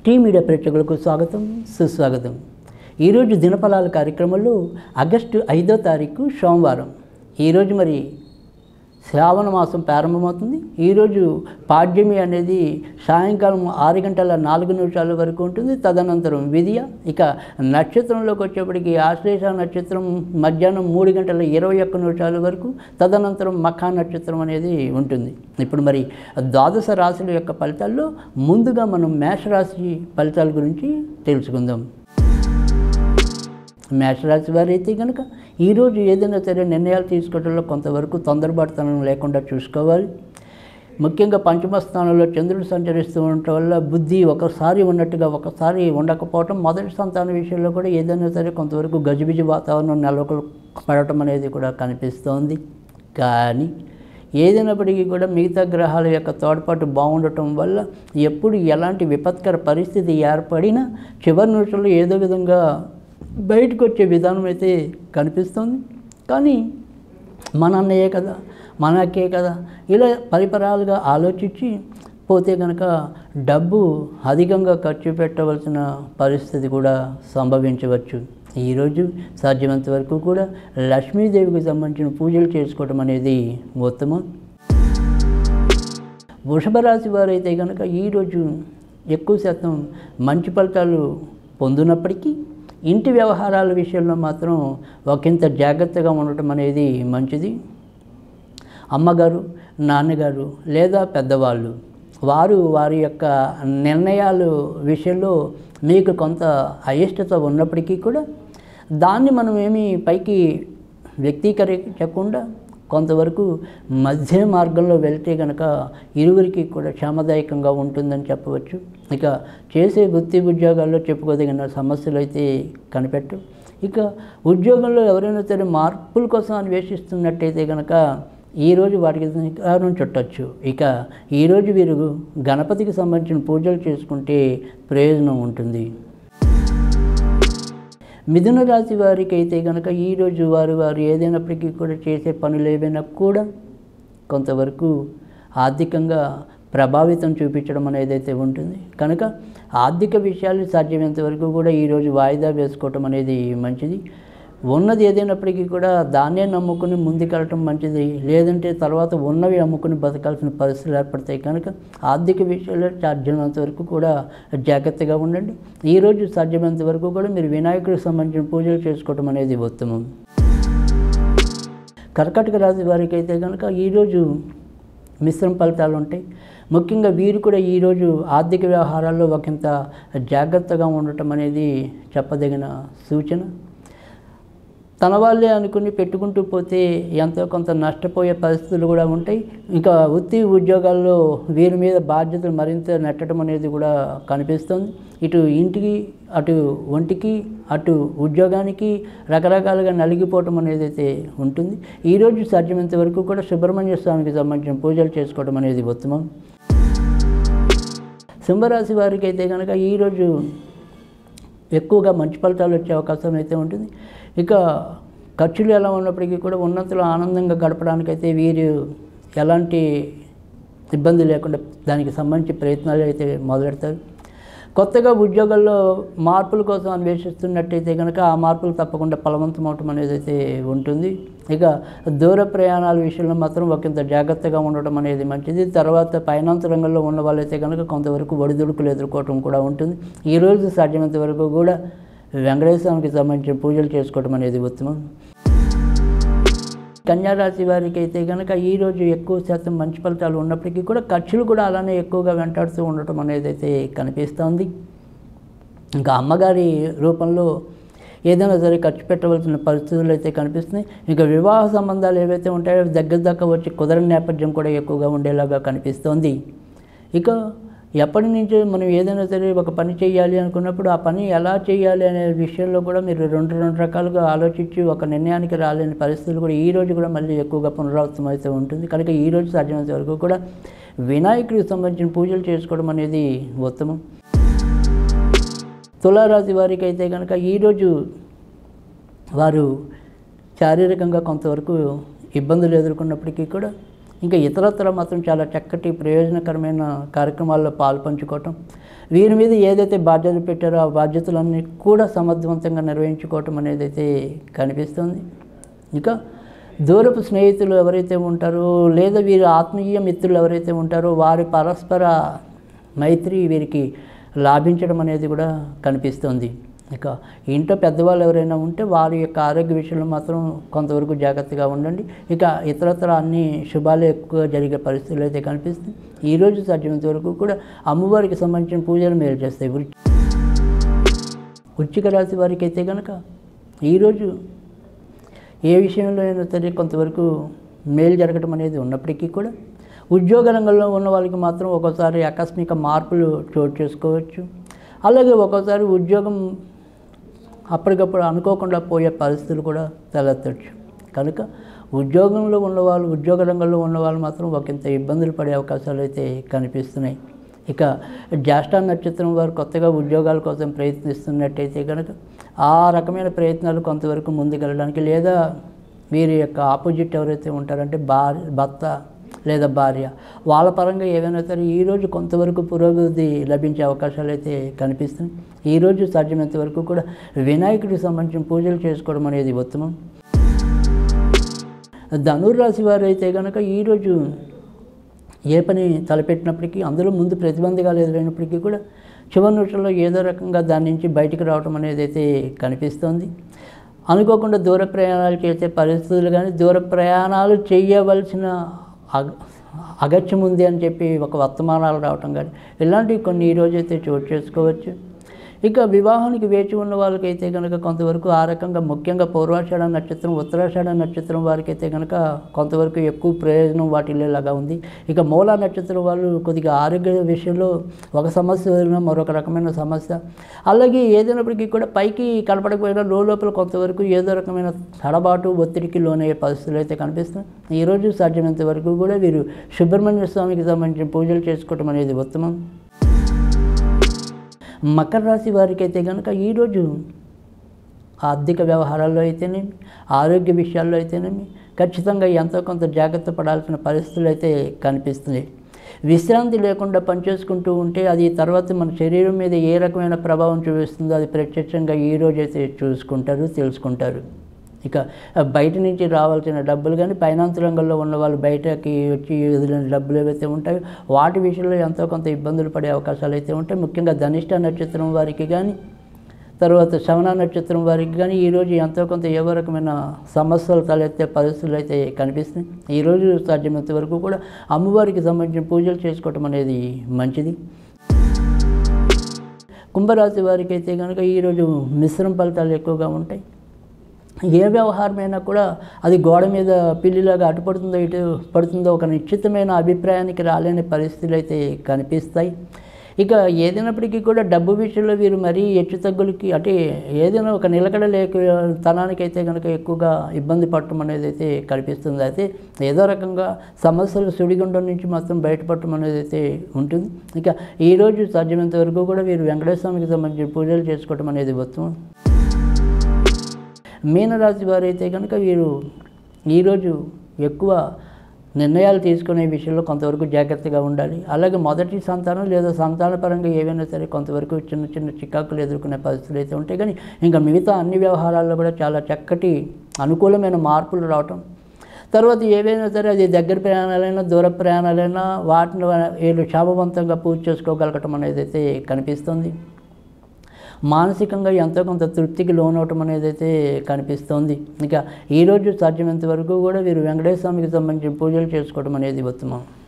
tea media ప్రేక్షకులకు స్వాగతం సుస్వాగతం ఈరోజు దినఫలాల కార్యక్రమంలో ఆగస్టు ఐదో తారీఖు సోమవారం ఈరోజు మరి శ్రావణ మాసం ప్రారంభమవుతుంది ఈరోజు పాడ్యమి అనేది సాయంకాలం ఆరు గంటల నాలుగు నిమిషాల వరకు ఉంటుంది తదనంతరం విధియ ఇక నక్షత్రంలోకి వచ్చేప్పటికి ఆశ్లేష నక్షత్రం మధ్యాహ్నం మూడు గంటల ఇరవై ఒక్క నిమిషాల వరకు తదనంతరం మఖా నక్షత్రం అనేది ఉంటుంది ఇప్పుడు మరి ద్వాదశ రాశుల యొక్క ఫలితాల్లో ముందుగా మనం మేషరాశి ఫలితాల గురించి తెలుసుకుందాం మేషరాశి వారు అయితే కనుక ఈరోజు ఏదైనా సరే నిర్ణయాలు తీసుకోవడంలో కొంతవరకు తొందరపాటుతనం లేకుండా చూసుకోవాలి ముఖ్యంగా పంచమ స్థానంలో చంద్రుడు సంచరిస్తూ ఉండటం వల్ల బుద్ధి ఒకసారి ఉన్నట్టుగా ఒకసారి ఉండకపోవటం మొదటి సంతాన విషయంలో కూడా ఏదైనా సరే కొంతవరకు గజిబిజి వాతావరణం నెలకొల్ పడటం అనేది కూడా కనిపిస్తోంది కానీ ఏదైనప్పటికీ కూడా మిగతా గ్రహాల యొక్క తోడ్పాటు బాగుండటం వల్ల ఎప్పుడు ఎలాంటి విపత్కర పరిస్థితి ఏర్పడినా చివరి నిమిషంలో ఏదో విధంగా బయటకు వచ్చే విధానం అయితే కనిపిస్తుంది కానీ మన అన్నయ్యే కదా మనకే కదా ఇలా పరిపరాలుగా ఆలోచించి పోతే కనుక డబ్బు అధికంగా ఖర్చు పెట్టవలసిన పరిస్థితి కూడా సంభవించవచ్చు ఈరోజు సాధ్యమైనంత వరకు కూడా లక్ష్మీదేవికి సంబంధించిన పూజలు చేసుకోవడం అనేది ఉత్తమం వృషభ రాశి వారైతే కనుక ఈరోజు ఎక్కువ శాతం మంచి ఫలితాలు పొందినప్పటికీ ఇంటి వ్యవహారాల విషయంలో మాత్రం ఒకంత జాగ్రత్తగా ఉండటం అనేది మంచిది అమ్మగారు నాన్నగారు లేదా పెద్దవాళ్ళు వారు వారి యొక్క నిర్ణయాలు విషయంలో మీకు కొంత అయిష్టత ఉన్నప్పటికీ కూడా దాన్ని మనం ఏమీ పైకి వ్యక్తీకరించకుండా కొంతవరకు మధ్య మార్గంలో వెళ్తే కనుక ఇరువురికి కూడా క్షేమదాయకంగా ఉంటుందని చెప్పవచ్చు ఇక చేసే వృత్తి ఉద్యోగాల్లో చెప్పుకోదగిన సమస్యలు అయితే కనిపెట్టు ఇక ఉద్యోగంలో ఎవరైనా సరే మార్పుల కోసం అన్వేషిస్తున్నట్టయితే కనుక ఈరోజు వాటికి కారణం చుట్టచ్చు ఇక ఈరోజు వీరు గణపతికి సంబంధించిన పూజలు చేసుకుంటే ప్రయోజనం ఉంటుంది మిథున రాశి వారికి అయితే కనుక ఈరోజు వారు వారు ఏదైనప్పటికీ కూడా చేసే పనులు ఏవైనా కూడా కొంతవరకు ఆర్థికంగా ప్రభావితం చూపించడం అనేది అయితే ఉంటుంది కనుక ఆర్థిక విషయాలు సాధ్యమైనంత వరకు కూడా ఈరోజు వాయిదా వేసుకోవటం అనేది మంచిది ఉన్నది ఏదైనప్పటికీ కూడా దాన్నే నమ్ముకుని ముందుకెళ్ళటం మంచిది లేదంటే తర్వాత ఉన్నవి అమ్ముకుని బతకాల్సిన పరిస్థితులు ఏర్పడతాయి కనుక ఆర్థిక విషయాల్లో సాధ్యమైనంత వరకు కూడా జాగ్రత్తగా ఉండండి ఈరోజు సాధ్యమైనంత వరకు కూడా మీరు వినాయకుడికి సంబంధించిన పూజలు చేసుకోవటం అనేది ఉత్తమం కర్కాటక రాశి వారికి అయితే కనుక ఈరోజు మిశ్రమ ఫలితాలు ఉంటాయి ముఖ్యంగా వీరు కూడా ఈరోజు ఆర్థిక వ్యవహారాల్లో ఒకంత జాగ్రత్తగా ఉండటం అనేది చెప్పదగిన సూచన తన వాళ్ళే అనుకుని పెట్టుకుంటూ పోతే ఎంతో కొంత నష్టపోయే పరిస్థితులు కూడా ఉంటాయి ఇంకా వృత్తి ఉద్యోగాల్లో వీరి మీద బాధ్యతలు మరింత నెట్టడం అనేది కూడా కనిపిస్తుంది ఇటు ఇంటికి అటు ఒంటికి అటు ఉద్యోగానికి రకరకాలుగా నలిగిపోవటం అనేది అయితే ఉంటుంది ఈరోజు సాధ్యమైనంత వరకు కూడా సుబ్రహ్మణ్య స్వామికి సంబంధించిన పూజలు చేసుకోవడం అనేది ఉత్తమం సింహరాశి వారికి అయితే కనుక ఈరోజు ఎక్కువగా మంచి ఫలితాలు వచ్చే అవకాశం అయితే ఉంటుంది ఇక ఖర్చులు ఎలా ఉన్నప్పటికీ కూడా ఉన్నంతలో ఆనందంగా గడపడానికైతే వీరు ఎలాంటి ఇబ్బంది లేకుండా దానికి సంబంధించి ప్రయత్నాలు అయితే మొదలెడతారు కొత్తగా ఉద్యోగాల్లో మార్పుల కోసం అన్వేషిస్తున్నట్టయితే కనుక ఆ మార్పులు తప్పకుండా ఫలవంతం అవటం అనేది అయితే ఉంటుంది ఇక దూర ప్రయాణాల విషయంలో మాత్రం ఒకంత జాగ్రత్తగా ఉండటం అనేది మంచిది తర్వాత ఫైనాన్స్ రంగంలో ఉన్న వాళ్ళైతే కనుక కొంతవరకు ఒడిదుడుకులు ఎదుర్కోవటం కూడా ఉంటుంది ఈరోజు సాధ్యమైనంత వరకు కూడా వెంకటేశ్వరానికి సంబంధించిన పూజలు చేసుకోవడం అనేది ఉత్తమం కన్యారాశి వారికి అయితే కనుక ఈరోజు ఎక్కువ శాతం మంచి ఫలితాలు ఉన్నప్పటికీ కూడా ఖర్చులు కూడా అలానే ఎక్కువగా వెంటాడుతూ ఉండటం అనేది అయితే కనిపిస్తోంది ఇంకా అమ్మగారి రూపంలో ఏదైనా సరే ఖర్చు పెట్టవలసిన పరిస్థితులు అయితే కనిపిస్తున్నాయి ఇంకా వివాహ సంబంధాలు ఏవైతే ఉంటాయో అవి దగ్గర దాకా వచ్చి కుదరని నేపథ్యం కూడా ఎక్కువగా ఉండేలాగా కనిపిస్తోంది ఇక ఎప్పటి నుంచో మనం ఏదైనా సరే ఒక పని చేయాలి అనుకున్నప్పుడు ఆ పని ఎలా చేయాలి అనే విషయంలో కూడా మీరు రెండు రెండు రకాలుగా ఆలోచించి ఒక నిర్ణయానికి రాలేని పరిస్థితులు కూడా ఈ రోజు కూడా మళ్ళీ ఎక్కువగా పునరావృతం అయితే ఉంటుంది కనుక ఈ రోజు సాధ్యమైనంత వరకు కూడా వినాయకుడికి సంబంధించిన పూజలు చేసుకోవడం అనేది ఉత్తమం తులారాశి వారికి అయితే కనుక ఈరోజు వారు శారీరకంగా కొంతవరకు ఇబ్బందులు ఎదుర్కొన్నప్పటికీ కూడా ఇంకా ఇతరత్ర మాత్రం చాలా చక్కటి ప్రయోజనకరమైన కార్యక్రమాల్లో పాలు పంచుకోవటం వీరి మీద ఏదైతే బాధ్యతలు పెట్టారో ఆ బాధ్యతలన్నీ కూడా సమర్థవంతంగా నిర్వహించుకోవటం అనేది అయితే కనిపిస్తుంది ఇంకా దూరపు స్నేహితులు ఎవరైతే ఉంటారో లేదా వీరి ఆత్మీయ మిత్రులు ఎవరైతే ఉంటారో వారి పరస్పర మైత్రి వీరికి లాభించడం అనేది కూడా కనిపిస్తుంది ఇక ఇంట్లో పెద్దవాళ్ళు ఎవరైనా ఉంటే వారి యొక్క ఆరోగ్య విషయంలో మాత్రం కొంతవరకు జాగ్రత్తగా ఉండండి ఇక ఇతరత్ర అన్ని శుభాలు ఎక్కువ జరిగే పరిస్థితులు అయితే కనిపిస్తుంది ఈరోజు సాధ్యమైనంత వరకు కూడా అమ్మవారికి సంబంధించిన పూజలు మేలు చేస్తాయి వృ- వృశ్చిక రాశి వారికి అయితే కనుక ఈరోజు ఏ విషయంలో అయినా సరే కొంతవరకు మేలు జరగడం అనేది ఉన్నప్పటికీ కూడా ఉద్యోగ రంగంలో ఉన్న వాళ్ళకి మాత్రం ఒక్కోసారి ఆకస్మిక మార్పులు చోటు చేసుకోవచ్చు అలాగే ఒక్కోసారి ఉద్యోగం అప్పటికప్పుడు అనుకోకుండా పోయే పరిస్థితులు కూడా తలెత్తచ్చు కనుక ఉద్యోగంలో ఉన్నవాళ్ళు ఉద్యోగ రంగంలో ఉన్నవాళ్ళు మాత్రం ఒకంత ఇబ్బందులు పడే అవకాశాలు అయితే కనిపిస్తున్నాయి ఇక జ్యేష్ఠ నక్షత్రం వారు కొత్తగా ఉద్యోగాల కోసం ప్రయత్నిస్తున్నట్టయితే కనుక ఆ రకమైన ప్రయత్నాలు కొంతవరకు ముందుకెళ్ళడానికి లేదా వీరి యొక్క ఆపోజిట్ ఎవరైతే ఉంటారంటే భార్య భర్త లేదా భార్య వాళ్ళ పరంగా ఏవైనా సరే ఈరోజు కొంతవరకు పురోగతి లభించే అవకాశాలు అయితే కనిపిస్తుంది ఈరోజు సాధ్యమైనంత వరకు కూడా వినాయకుడికి సంబంధించిన పూజలు చేసుకోవడం అనేది ఉత్తమం ధనుర్రాశి వారు అయితే కనుక ఈరోజు ఏ పని తలపెట్టినప్పటికీ అందులో ముందు ప్రతిబంధకాలు ఎదురైనప్పటికీ కూడా చివరి నిమిషంలో ఏదో రకంగా దాని నుంచి బయటకు రావడం అనేది అయితే కనిపిస్తోంది అనుకోకుండా దూర ప్రయాణాలు చేసే పరిస్థితులు కానీ దూర ప్రయాణాలు చేయవలసిన అగ అగత్యం ఉంది అని చెప్పి ఒక వర్తమానాలు రావటం కానీ ఇలాంటివి కొన్ని ఈరోజు అయితే చోటు చేసుకోవచ్చు ఇక వివాహానికి వేచి ఉన్న వాళ్ళకైతే కనుక కొంతవరకు ఆ రకంగా ముఖ్యంగా పూర్వాషాఢ నక్షత్రం ఉత్తరాషాఢ నక్షత్రం వారికైతే కనుక కొంతవరకు ఎక్కువ ప్రయోజనం వాటిల్లేలాగా ఉంది ఇక మూలా నక్షత్రం వాళ్ళు కొద్దిగా ఆరోగ్య విషయంలో ఒక సమస్య వదిలిన మరొక రకమైన సమస్య అలాగే ఏదైనప్పటికీ కూడా పైకి కనపడకపోయినా లోపల కొంతవరకు ఏదో రకమైన తడబాటు ఒత్తిడికి లోనయ్యే పరిస్థితులు అయితే కనిపిస్తున్నాయి ఈరోజు సాధ్యమైనంత వరకు కూడా వీరు సుబ్రహ్మణ్య స్వామికి సంబంధించిన పూజలు చేసుకోవడం అనేది ఉత్తమం మకర రాశి వారికి అయితే కనుక ఈరోజు ఆర్థిక వ్యవహారాల్లో అయితేనేమి ఆరోగ్య విషయాల్లో అయితేనేమి ఖచ్చితంగా ఎంతో కొంత జాగ్రత్త పడాల్సిన పరిస్థితులు అయితే కనిపిస్తున్నాయి విశ్రాంతి లేకుండా పనిచేసుకుంటూ ఉంటే అది తర్వాత మన శరీరం మీద ఏ రకమైన ప్రభావం చూపిస్తుందో అది ప్రత్యక్షంగా ఈ రోజు అయితే చూసుకుంటారు తెలుసుకుంటారు ఇక బయట నుంచి రావాల్సిన డబ్బులు కానీ ఫైనాన్స్ రంగంలో ఉన్న వాళ్ళు బయటకి వచ్చి వదిలిన డబ్బులు ఏవైతే ఉంటాయో వాటి విషయంలో ఎంతో కొంత ఇబ్బందులు పడే అవకాశాలు అయితే ఉంటాయి ముఖ్యంగా ధనిష్ట నక్షత్రం వారికి కానీ తర్వాత శ్రవణ నక్షత్రం వారికి కానీ ఈరోజు ఎంతో కొంత ఏవో రకమైన సమస్యలు తలెత్తే పరిస్థితులు అయితే కనిపిస్తున్నాయి ఈరోజు సాధ్యమైనంత వరకు కూడా అమ్మవారికి సంబంధించిన పూజలు చేసుకోవటం అనేది మంచిది కుంభరాశి వారికి అయితే కనుక ఈరోజు మిశ్రమ ఫలితాలు ఎక్కువగా ఉంటాయి ఏ వ్యవహారమైనా కూడా అది గోడ మీద పిల్లిలాగా అటు పడుతుందో ఇటు పడుతుందో ఒక నిశ్చితమైన అభిప్రాయానికి రాలేని పరిస్థితులు అయితే కనిపిస్తాయి ఇక ఏదైనప్పటికీ కూడా డబ్బు విషయంలో వీరు మరీ హెచ్చు తగ్గులకి అంటే ఏదైనా ఒక నిలకడ లేక తనానికి అయితే కనుక ఎక్కువగా ఇబ్బంది పడటం అనేది అయితే కనిపిస్తుంది అయితే ఏదో రకంగా సమస్యలు సుడిగుండం నుంచి మాత్రం బయటపడటం అనేది అయితే ఉంటుంది ఇక ఈరోజు సాధ్యమైనంత వరకు కూడా వీరు వెంకటేశ్వర స్వామికి సంబంధించిన పూజలు చేసుకోవడం అనేది ఉత్తమం మీనరాశి వారైతే కనుక వీరు ఈరోజు ఎక్కువ నిర్ణయాలు తీసుకునే విషయంలో కొంతవరకు జాగ్రత్తగా ఉండాలి అలాగే మొదటి సంతానం లేదా సంతానపరంగా ఏవైనా సరే కొంతవరకు చిన్న చిన్న చికాకులు ఎదుర్కొనే పరిస్థితులు అయితే ఉంటాయి కానీ ఇంకా మిగతా అన్ని వ్యవహారాల్లో కూడా చాలా చక్కటి అనుకూలమైన మార్పులు రావటం తర్వాత ఏవైనా సరే అది దగ్గర ప్రయాణాలైనా దూర ప్రయాణాలైనా వాటిని వీళ్ళు శాపవంతంగా పూర్తి చేసుకోగలగటం అనేది అయితే కనిపిస్తుంది మానసికంగా ఎంతో కొంత తృప్తికి లోనవటం అనేది అయితే కనిపిస్తోంది ఇక ఈరోజు సాధ్యమైనంత వరకు కూడా వీరు వెంకటేశ్వర స్వామికి సంబంధించిన పూజలు చేసుకోవడం అనేది ఉత్తమం